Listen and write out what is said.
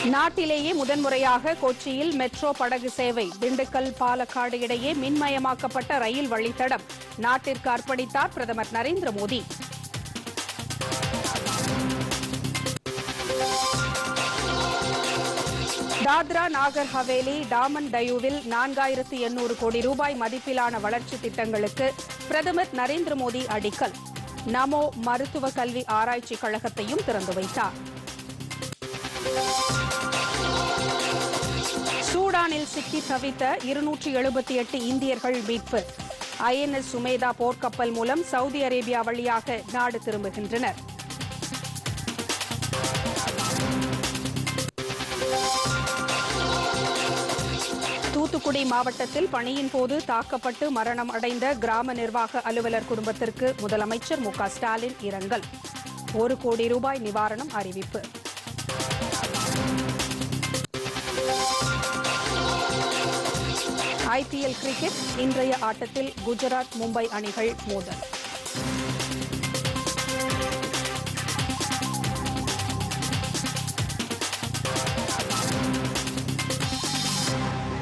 நாட்டிலேயே முதன்முறையாக கொச்சியில் மெட்ரோ படகு சேவை திண்டுக்கல் பாலக்காடு இடையே மின்மயமாக்கப்பட்ட ரயில் வழித்தடம் நாட்டிற்கு அர்ப்பணித்தார் பிரதமர் நரேந்திர மோடி தாத்ரா நாகர் ஹவேலி டாமன் டையூவில் நான்காயிரத்து எண்ணூறு கோடி ரூபாய் மதிப்பிலான வளர்ச்சி திட்டங்களுக்கு பிரதமர் நரேந்திர மோடி அடிக்கல் நமோ மருத்துவ கல்வி ஆராய்ச்சி கழகத்தையும் திறந்து வைத்தார் சூடானில் சிக்கி தவித்த இருநூற்றி எழுபத்தி எட்டு இந்தியர்கள் மீட்பு ஐஎன்எஸ் சுமேதா போர்க்கப்பல் மூலம் சவுதி அரேபியா வழியாக நாடு திரும்புகின்றனர் தூத்துக்குடி மாவட்டத்தில் பணியின் போது தாக்கப்பட்டு மரணம் அடைந்த கிராம நிர்வாக அலுவலர் குடும்பத்திற்கு முதலமைச்சர் மு க ஸ்டாலின் இரங்கல் ஒரு கோடி ரூபாய் நிவாரணம் அறிவிப்பு ஐபிஎல் கிரிக்கெட் இன்றைய ஆட்டத்தில் குஜராத் மும்பை அணிகள் மோதல்